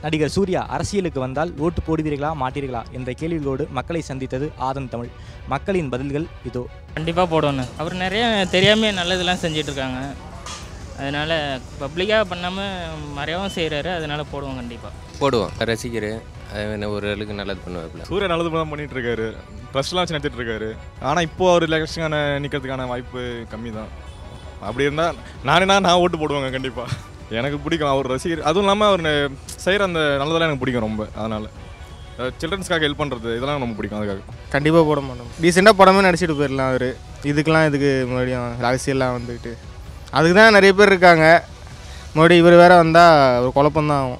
நடிகர் சூர்யா அரசியலுக்கு வந்தால் ஓட்டு போடுவீர்களா மாட்டீர்களா என்ற கேள்விகளோடு மக்களை சந்தித்தது ஆதன் தமிழ் மக்களின் பதில்கள் இதோ கண்டிப்பாக போடணும் அவர் நிறைய தெரியாமே நல்லதெல்லாம் செஞ்சுட்டு இருக்காங்க அதனால் பப்ளிக்காக பண்ணாமல் மறையவும் செய்கிறாரு அதனால் போடுவோம் கண்டிப்பாக போடுவோம் ரசிகர் அது ஒரு ஆளுக்கு நல்லது பண்ணுவாப்புல சூர்யா நல்லது தான் பண்ணிட்டு இருக்காரு ட்ரஸ்ட்லாம் வச்சு நடத்திட்டு இருக்காரு ஆனால் இப்போ அவர் எலெக்ஷனுக்கான நிற்கிறதுக்கான வாய்ப்பு கம்மி தான் அப்படி இருந்தால் நானேனா நான் ஓட்டு போடுவேங்க கண்டிப்பாக எனக்கு பிடிக்கும் அவர் ரசிகர் அதுவும் இல்லாமல் அவர் செய்கிற அந்த நல்லதெல்லாம் எனக்கு பிடிக்கும் ரொம்ப அதனால் சில்ட்ரன்ஸ்க்காக ஹெல்ப் பண்ணுறது இதெல்லாம் ரொம்ப பிடிக்கும் அதுக்காக கண்டிப்பாக போட மாட்டோம் டீசெண்டாக படமே நடிச்சிட்டு போயிடலாம் அவர் இதுக்கெலாம் இதுக்கு மறுபடியும் அரசியல்லாம் வந்துக்கிட்டு அதுக்கு தான் நிறைய பேர் இருக்காங்க மறுபடியும் இவர் வேற வந்தால் ஒரு குழப்பம்தான் ஆகும்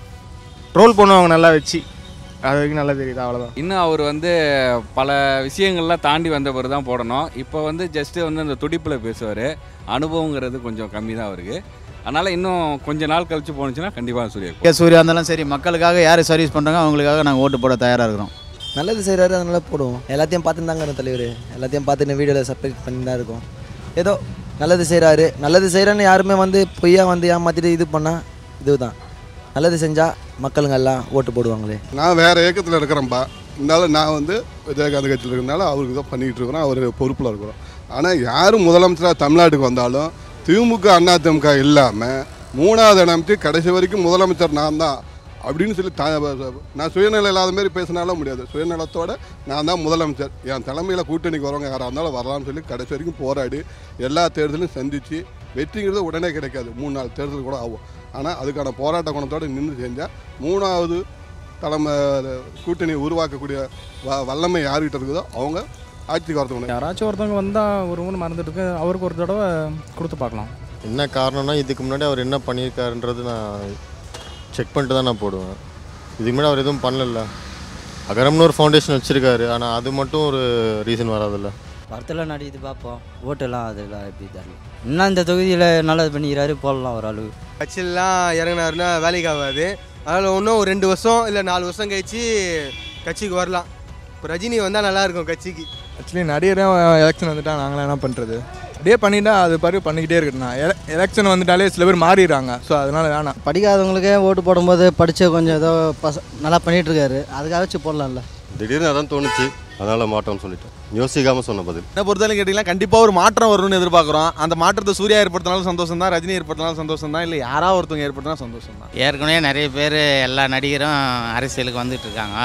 ட்ரோல் பண்ணுவாங்க நல்லா வச்சு அது வரைக்கும் நல்லா தெரியுது அவ்வளோதான் இன்னும் அவர் வந்து பல விஷயங்கள்லாம் தாண்டி வந்த பிறகு தான் போடணும் இப்போ வந்து ஜஸ்ட்டு வந்து அந்த துடிப்பில் பேசுவார் அனுபவங்கிறது கொஞ்சம் கம்மி தான் அவருக்கு அதனால் இன்னும் கொஞ்ச நாள் கழிச்சு போணுச்சுன்னா கண்டிப்பாக சூர்யா கே சூர்யா இருந்தாலும் சரி மக்களுக்காக யார் சர்வீஸ் பண்ணுறாங்க அவங்களுக்காக நாங்கள் ஓட்டு போட தயாராக இருக்கிறோம் நல்லது செய்கிறாரு அதனால போடுவோம் எல்லாத்தையும் பார்த்துட்டு தாங்க இருக்கோம் தலைவர் எல்லாத்தையும் பார்த்துட்டு வீடியோவில் சப்ரேட் பண்ணி தான் இருக்கோம் ஏதோ நல்லது செய்கிறாரு நல்லது செய்கிறேன்னு யாருமே வந்து பொய்யா வந்து ஏமாற்றிட்டு இது பண்ணால் இதுதான் நல்லது செஞ்சால் மக்களுங்க எல்லாம் ஓட்டு போடுவாங்களே நான் வேறு இயக்கத்தில் இருக்கிறேன்ப்பா இருந்தாலும் நான் வந்து விஜயகாந்த் கட்சியில் இருக்கிறனால அவருக்கு தான் பண்ணிக்கிட்டு இருக்கிறோம் அவர் பொறுப்பில் இருக்கிறோம் ஆனால் யார் முதலமைச்சராக தமிழ்நாட்டுக்கு வந்தாலும் திமுக அதிமுக இல்லாமல் மூணாவது இடம்க்கு கடைசி வரைக்கும் முதலமைச்சர் நான் தான் அப்படின்னு சொல்லி த நான் சுயநலம் இல்லாத மாதிரி பேசினாலும் முடியாது சுயநலத்தோட நான் தான் முதலமைச்சர் என் தலைமையில் கூட்டணிக்கு வரவங்க யாராக இருந்தாலும் வரலாம்னு சொல்லி கடைசி வரைக்கும் போராடி எல்லா தேர்தலையும் சந்தித்து வெற்றிங்கிறது உடனே கிடைக்காது மூணு நாலு தேர்தல் கூட ஆகும் ஆனால் அதுக்கான போராட்ட குணத்தோடு நின்று செஞ்சால் மூணாவது தலைமை கூட்டணி உருவாக்கக்கூடிய வ வல்லமை யார்கிட்ட இருக்குதோ அவங்க ஆட்சிக்கு வரதுக்கு யாராச்சும் ஒருத்தவங்க வந்தால் ஒரு மூணு மறந்துட்டு இருக்கு அவருக்கு ஒரு தடவை கொடுத்து பார்க்கலாம் என்ன காரணம்னா இதுக்கு முன்னாடி அவர் என்ன பண்ணியிருக்காருன்றது நான் செக் பண்ணிட்டு தான் நான் போடுவேன் இதுக்கு முன்னாடி அவர் எதுவும் பண்ணல அகரம்னு ஒரு ஃபவுண்டேஷன் வச்சுருக்காரு ஆனால் அது மட்டும் ஒரு ரீசன் வராதுல்ல படத்தில் நடித்து பார்ப்போம் ஓட்டெல்லாம் அதெல்லாம் எப்படி தரல இன்னும் இந்த தொகுதியில் நல்லது பண்ணிக்கிறாரு போடலாம் ஒரு அளவு கட்சியெல்லாம் இறங்கினாருன்னா வேலைக்கு ஆகாது அதனால் இன்னும் ஒரு ரெண்டு வருஷம் இல்லை நாலு வருஷம் கழிச்சு கட்சிக்கு வரலாம் இப்போ ரஜினி வந்தால் நல்லாயிருக்கும் கட்சிக்கு ஆக்சுவலி நடிகரும் எலெக்ஷன் வந்துட்டா நாங்களாம் என்ன பண்ணுறது அப்படியே பண்ணிட்டா அது பிறகு பண்ணிக்கிட்டே இருக்கட்டும்ண்ணா எலெக்ஷன் வந்துட்டாலே சில பேர் மாறிடுறாங்க ஸோ அதனால வேணாம் படிக்காதவங்களுக்கே ஓட்டு போடும்போது படித்த கொஞ்சம் ஏதோ பச நல்லா பண்ணிட்டு இருக்காரு அதுக்காக வச்சு போடலாம்ல திடீர்னு அதான் தோணுச்சு அதனால் மாட்டோம்னு சொல்லிட்டேன் யோசிக்காமல் சொன்ன பதில் என்ன பொறுத்தவரை கேட்டிங்கன்னா கண்டிப்பாக ஒரு மாற்றம் வரும்னு எதிர்பார்க்குறோம் அந்த மாற்றத்தை சூர்யா ஏற்படுத்தினாலும் சந்தோஷம் தான் ரஜினி ஏற்படுத்தினாலும் சந்தோஷம் தான் இல்லை யாராவது ஒருத்தவங்க ஏற்படுத்தினா சந்தோஷம் தான் ஏற்கனவே நிறைய பேர் எல்லா நடிகரும் அரசியலுக்கு வந்துட்டு இருக்காங்க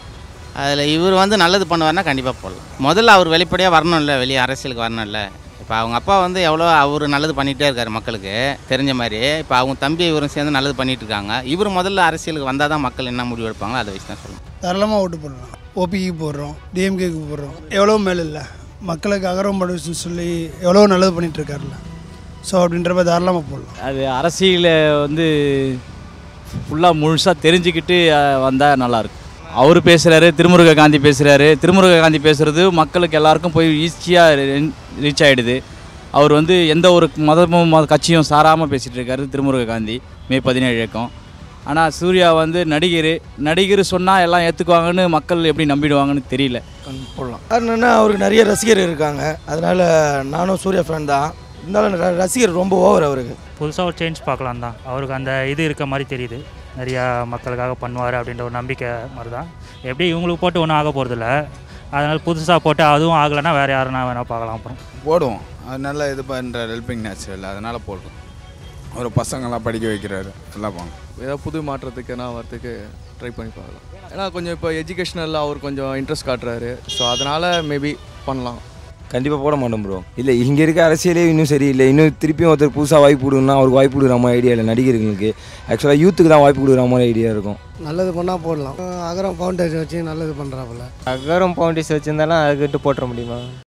அதில் இவர் வந்து நல்லது பண்ணுவார்னா கண்டிப்பாக போடலாம் முதல்ல அவர் வெளிப்படையாக வரணும்ல வெளியே அரசியலுக்கு வரணும்ல இப்போ அவங்க அப்பா வந்து எவ்வளோ அவர் நல்லது பண்ணிகிட்டே இருக்காரு மக்களுக்கு தெரிஞ்ச மாதிரி இப்போ அவங்க தம்பி இவரும் சேர்ந்து நல்லது பண்ணிட்டு இருக்காங்க இவர் முதல்ல அரசியலுக்கு வந்தால் தான் மக்கள் என்ன முடிவு எடுப்பாங்களோ அதை வச்சு தான் சொல்லணும் தாராளமாக ஓட்டு போடலாம் ஓபிக்கு போடுறோம் டிஎம்கேக்கு போடுறோம் எவ்வளோ மேலே இல்லை மக்களுக்கு அகரம் படுச்சுன்னு சொல்லி எவ்வளோ நல்லது பண்ணிட்டு இருக்காருல்ல ஸோ அப்படின்றப்ப தாராளமாக போடலாம் அது அரசியலை வந்து ஃபுல்லாக முழுசாக தெரிஞ்சுக்கிட்டு வந்தால் நல்லாயிருக்கும் அவர் பேசுகிறாரு திருமுருக காந்தி பேசுகிறாரு திருமுருக காந்தி பேசுகிறது மக்களுக்கு எல்லாருக்கும் போய் ஈஸியாக ரீச் ஆகிடுது அவர் வந்து எந்த ஒரு மதமும் மத கட்சியும் சாராமல் பேசிகிட்டு இருக்காரு திருமுருக காந்தி மே பதினேழு இயக்கம் ஆனால் சூர்யா வந்து நடிகர் நடிகர் சொன்னால் எல்லாம் ஏற்றுக்குவாங்கன்னு மக்கள் எப்படி நம்பிடுவாங்கன்னு தெரியல போடலாம் காரணம்னா அவருக்கு நிறைய ரசிகர் இருக்காங்க அதனால் நானும் சூர்யா ஃபேன் தான் இருந்தாலும் ர- ரசிகர் ரொம்ப ஓவர் அவருக்கு புதுசாக ஒரு சேஞ்ச் பார்க்கலாம் தான் அவருக்கு அந்த இது இருக்க மாதிரி தெரியுது நிறையா மக்களுக்காக பண்ணுவார் அப்படின்ற ஒரு நம்பிக்கை மாதிரி தான் எப்படி இவங்களுக்கு போட்டு ஒன்றும் ஆக போகிறதில்ல அதனால் புதுசாக போட்டு அதுவும் ஆகலைன்னா வேறு யாருன்னா வேணால் பார்க்கலாம் அப்புறம் போடுவோம் அது நல்ல இது பண்ணுற ஹெல்பிங் நேச்சுரல் அதனால் போடுறோம் ஒரு பசங்களாம் படிக்க வைக்கிறாரு எல்லாம் போங்க ஏதாவது புது மாற்றத்துக்கு நான் வரத்துக்கு ட்ரை பண்ணி பார்க்கலாம் ஏன்னா கொஞ்சம் இப்போ எஜுகேஷனலில் அவர் கொஞ்சம் இன்ட்ரெஸ்ட் காட்டுறாரு ஸோ அதனால் மேபி பண்ணலாம் கண்டிப்பாக போட மாட்டோம் ப்ரோ இல்லை இங்கே இருக்க அரசியலே இன்னும் சரியில்லை இன்னும் திருப்பியும் ஒருத்தர் புதுசாக வாய்ப்பு கொடுக்கணும்னா அவருக்கு வாய்ப்பு கொடுக்குற மாதிரி ஐடியா இல்லை நடிகர்களுக்கு ஆக்சுவலாக யூத்துக்கு தான் வாய்ப்பு கொடுக்குற மாதிரி ஐடியா இருக்கும் நல்லது பண்ணால் போடலாம் அகரம் ஃபவுண்டேஷன் வச்சு நல்லது பண்ணுறாப்புல அகரம் ஃபவுண்டேஷன் வச்சுருந்தாலும் அதுக்கிட்ட போட்டுற முடியுமா